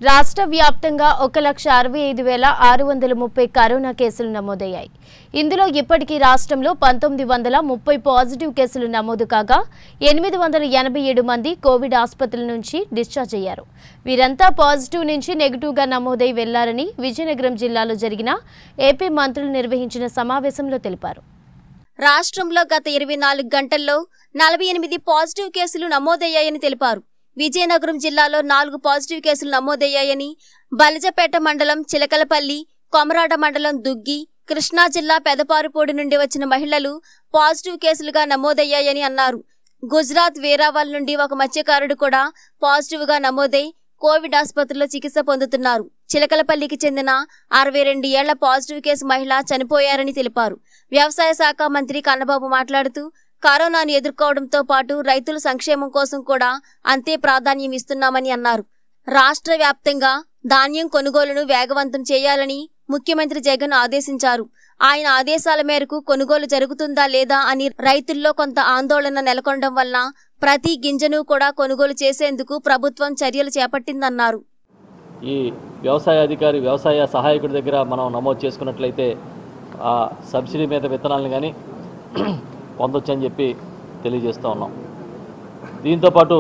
రాష్ట్ర వ్యాప్తంగా ఒక లక్ష అరవై ఐదు వేల ఆరు వందల ముప్పై కరోనా కేసులు నమోదయ్యాయి ఇందులో ఇప్పటికీ రాష్ట్రంలో పంతొమ్మిది వందల ముప్పై పాజిటివ్ కేసులు నమోదు కాగా ఎనిమిది వందల ఎనభై ఏడు మంది కోవిడ్ ఆసుపత్రుల నుంచి డిశ్చార్జ్ అయ్యారు వీరంతా పాజిటివ్ నుంచి నెగిటివ్గా నమోదై వెళ్లారని విజయనగరం జిల్లాలో జరిగిన ఏపీ మంత్రులు నిర్వహించిన సమావేశంలో తెలిపారు రాష్ట్రంలో గత ఇరవై నాలుగు గంటల్లో నలభై ఎనిమిది పాజిటివ్ కేసులు నమోదయ్యాయని తెలిపారు విజయనగరం జిల్లాలో నాలుగు పాజిటివ్ కేసులు నమోదయ్యాయని బలజపేట మండలం చిలకలపల్లి కొమరాడ మండలం దుగ్గి కృష్ణా జిల్లా పెదపారుపూడి నుండి వచ్చిన మహిళలు పాజిటివ్ కేసులుగా నమోదయ్యాయని అన్నారు గుజరాత్ వేరావాల్ నుండి ఒక మత్స్యకారుడు కూడా పాజిటివ్గా నమోదై కోవిడ్ ఆసుపత్రిలో చికిత్స పొందుతున్నారు చిలకలపల్లికి చెందిన అరవై రెండు ఏళ్ల పాజిటివ్ కేసు మహిళ చనిపోయారని తెలిపారు వ్యవసాయ శాఖ మంత్రి కన్నబాబు మాట్లాడుతూ కరోనాను ఎదుర్కోవడంతో పాటు రైతుల సంక్షేమం కోసం కూడా అంతే ప్రాధాన్యం ఇస్తున్నామని అన్నారు రాష్ట్ర వ్యాప్తంగా ధాన్యం కొనుగోలును వేగవంతం చేయాలని ముఖ్యమంత్రి జగన్ ఆదేశించారు ఆయన ఆదేశాల మేరకు కొనుగోలు జరుగుతుందా లేదా అని రైతుల్లో కొంత ఆందోళన నెలకొనడం వల్ల ప్రతి గింజను కూడా కొనుగోలు చేసేందుకు ప్రభుత్వం చర్యలు చేపట్టిందన్నారు ఈ వ్యవసాయ అధికారి వ్యవసాయ సహాయకుడి దగ్గర మనం నమోదు చేసుకున్నట్లయితే ఆ సబ్సిడీ మీద విత్తనాలను కానీ పొందొచ్చని చెప్పి తెలియజేస్తూ ఉన్నాం దీంతోపాటు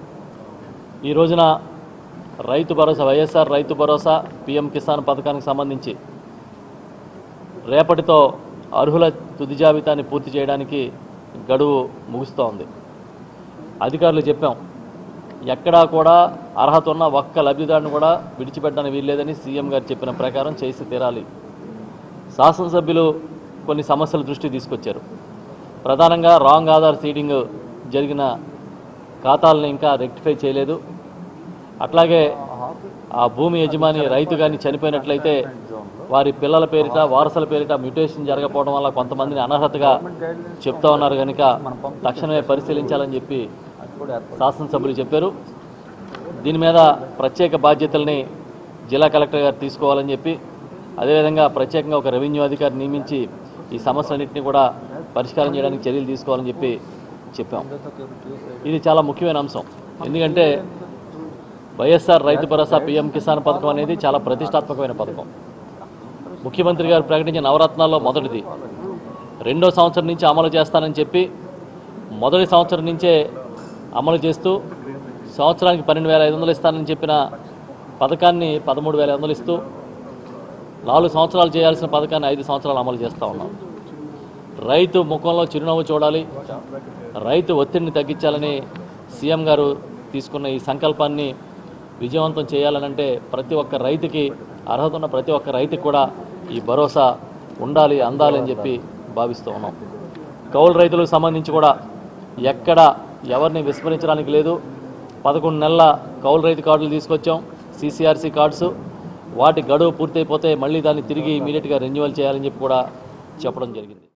ఈ రోజున రైతు భరోసా వైఎస్ఆర్ రైతు భరోసా పిఎం కిసాన్ పథకానికి సంబంధించి రేపటితో అర్హుల తుది జాబితాని పూర్తి చేయడానికి గడువు ముగుస్తూ ఉంది అధికారులు చెప్పాం ఎక్కడా కూడా అర్హత ఉన్న ఒక్క లబ్ధిదారుని కూడా విడిచిపెట్టడానికి వీల్లేదని సీఎం గారు చెప్పిన ప్రకారం చేసి తీరాలి శాసనసభ్యులు కొన్ని సమస్యల దృష్టి తీసుకొచ్చారు ప్రధానంగా రాంగ్ ఆధార్ సీడింగ్ జరిగిన ఖాతాలను ఇంకా రెక్టిఫై చేయలేదు అట్లాగే ఆ భూమి యజమాని రైతు కానీ చనిపోయినట్లయితే వారి పిల్లల పేరిట వారసుల పేరిట మ్యూటేషన్ జరగకపోవడం వల్ల కొంతమందిని అనర్హతగా చెప్తా ఉన్నారు కనుక తక్షణమే పరిశీలించాలని చెప్పి శాసనసభ్యులు చెప్పారు దీని మీద ప్రత్యేక బాధ్యతల్ని జిల్లా కలెక్టర్ గారు తీసుకోవాలని చెప్పి అదేవిధంగా ప్రత్యేకంగా ఒక రెవెన్యూ అధికారి నియమించి ఈ సమస్యలన్నింటినీ కూడా పరిష్కారం చేయడానికి చర్యలు తీసుకోవాలని చెప్పి చెప్పాం ఇది చాలా ముఖ్యమైన అంశం ఎందుకంటే వైఎస్ఆర్ రైతు భరోసా పీఎం కిసాన్ పథకం అనేది చాలా ప్రతిష్టాత్మకమైన పథకం ముఖ్యమంత్రి గారు ప్రకటించిన నవరత్నాల్లో మొదటిది రెండో సంవత్సరం నుంచి అమలు చేస్తానని చెప్పి మొదటి సంవత్సరం నుంచే అమలు చేస్తూ సంవత్సరానికి పన్నెండు వేల ఐదు వందలు ఇస్తానని చెప్పిన పథకాన్ని పదమూడు వేల ఐదు వందలు ఇస్తూ నాలుగు సంవత్సరాలు చేయాల్సిన పథకాన్ని ఐదు సంవత్సరాలు అమలు చేస్తూ ఉన్నాం రైతు ముఖంలో చిరునవ్వు చూడాలి రైతు ఒత్తిడిని తగ్గించాలని సీఎం గారు తీసుకున్న ఈ సంకల్పాన్ని విజయవంతం చేయాలనంటే ప్రతి ఒక్క రైతుకి అర్హత ఉన్న ప్రతి ఒక్క రైతుకి కూడా ఈ భరోసా ఉండాలి అందాలి అని చెప్పి భావిస్తూ ఉన్నాం కౌలు రైతులకు సంబంధించి కూడా ఎక్కడ ఎవరిని విస్మరించడానికి లేదు పదకొండు నెలల కౌలు రైతు కార్డులు తీసుకొచ్చాం సీసీఆర్సీ కార్డ్స్ వాటి గడువు పూర్తయిపోతే మళ్ళీ దాన్ని తిరిగి ఇమీడియట్గా రెన్యువల్ చేయాలని చెప్పి కూడా చెప్పడం జరిగింది